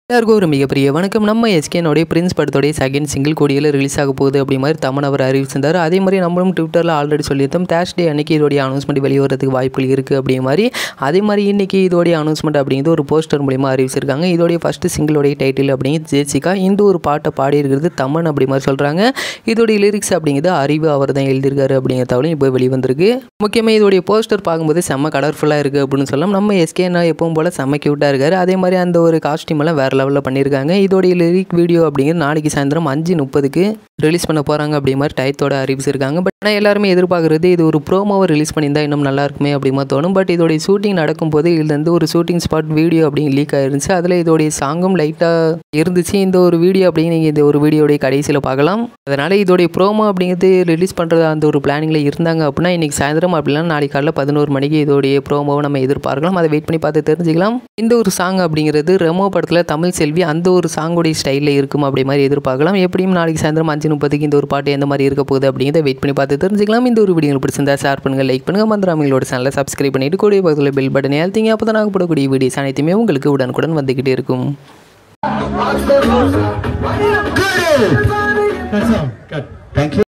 எல்லாருக்கும் ஒரு மிகப்பெரிய வணக்கம் நம்ம எஸ்கேனோடைய பிரின்ஸ் படத்தோடைய செகண்ட் சிங்கிள் கோடியில் ரிலீஸ் ஆக போகுது அப்படி மாதிரி தமன் அவர் அறிவிச்சிருந்தார் அதே மாதிரி நம்மளும் ட்விட்டரில் ஆல்ரெடி சொல்லியிருந்தோம் தேர்ஸ்டே அன்னைக்கு இதோடைய அனௌன்ஸ்மெண்ட் வெளியே வரதுக்கு வாய்ப்புகள் இருக்குது அப்படிங்கிற மாதிரி அதே மாதிரி இன்னைக்கு இதோடைய அனௌன்ஸ்மெண்ட் அப்படிங்கிறது ஒரு போஸ்டர் மூலிமா அறிவிச்சிருக்காங்க இதோடைய ஃபஸ்ட்டு சிங்கிளோடைய டைட்டில் அப்படிங்கிறது ஜேசிகா இந்த ஒரு பாட்டை பாடியிருக்கிறது தமன் அப்படி மாதிரி சொல்கிறாங்க இதோடைய லிரிக்ஸ் அப்படிங்கிறது அறிவு அவர் தான் எழுதியிருக்காரு அப்படிங்கிற தகவலும் இப்போ வெளிவந்திருக்கு முக்கியமாக இதோடைய போஸ்டர் பார்க்கும்போது செம்ம கலர்ஃபுல்லாக இருக்குது அப்படின்னு சொல்லலாம் நம்ம எஸ்கேனா எப்பவும் போல் செம்ம க்யூட்டாக இருக்காரு அதே மாதிரி அந்த ஒரு காஸ்டியூம் எல்லாம் வேறு லெவலில் பண்ணியிருக்காங்க இதோடைய லிரிக் வீடியோ அப்படிங்கிறது நாளைக்கு சாயந்தரம் அஞ்சு முப்பதுக்கு ரிலீஸ் பண்ண போகிறாங்க அப்படி மாதிரி டயத்தோட அறிவிச்சிருக்காங்க பட் ஆனால் எல்லாருமே எதிர்பார்க்குறது இது ஒரு ப்ரோமோவை ரிலீஸ் பண்ணியிருந்தா இன்னும் நல்லா இருக்குமே அப்படி மாதிரி தோணும் பட் இதோடைய ஷூட்டிங் நடக்கும்போது இதுலேருந்து ஒரு ஷூட்டிங் ஸ்பாட் வீடியோ அப்படின்னு லீக் ஆயிருந்துச்சு அதில் இதோடைய சாங்கும் லைட்டாக இருந்துச்சு இந்த ஒரு வீடியோ அப்படின்னு நீங்கள் இந்த ஒரு வீடியோடைய கடைசியில் பார்க்கலாம் அதனால் இதோடைய ப்ரோமோ அப்படிங்கிறது ரிலீஸ் பண்ணுறது அந்த ஒரு பிளானிங்கில் இருந்தாங்க அப்படின்னா இன்றைக்கி சாயந்தரம் அப்படிலாம் நாளைக்கு காலைல பதினோரு மணிக்கு இதோடைய ப்ரோமோவை நம்ம எதிர்பார்க்கலாம் அதை வெயிட் பண்ணி பார்த்து தெரிஞ்சுக்கலாம் இந்த ஒரு சாங் அப்படிங்கிறது ரெமோ படத்தில் தமிழ் செல்வி அந்த ஒரு சாங்கோடைய ஸ்டைலில் இருக்கும் அப்படி மாதிரி எதிர்பார்க்கலாம் எப்படியும் நாளைக்கு சாயந்தரம் அஞ்சு முப்பதுக்கு இந்த ஒரு பாட்டு எந்த மாதிரி இருக்க போகுது அப்படிங்கிறத வெயிட் பண்ணி பார்த்து தெரிஞ்சுக்கலாம் இந்த ஒரு வீடியோ பிடிச்சிருந்தா ஷேர் பண்ணுங்கள் லைக் பண்ணுங்கள் மந்திராமிகளோட சேனலை சப்ஸ்கிரைப் பண்ணிட்டு கூடிய பக்கத்தில் பெல் பட்டனை அழுத்திங்க அப்போ தான் நாங்கள் போடக்கூடிய வீடியோஸ் அனைத்துமே உங்களுக்கு உடனுக்குடன் வந்துக்கிட்டே இருக்கும் Good. That's all. Good. Thank you.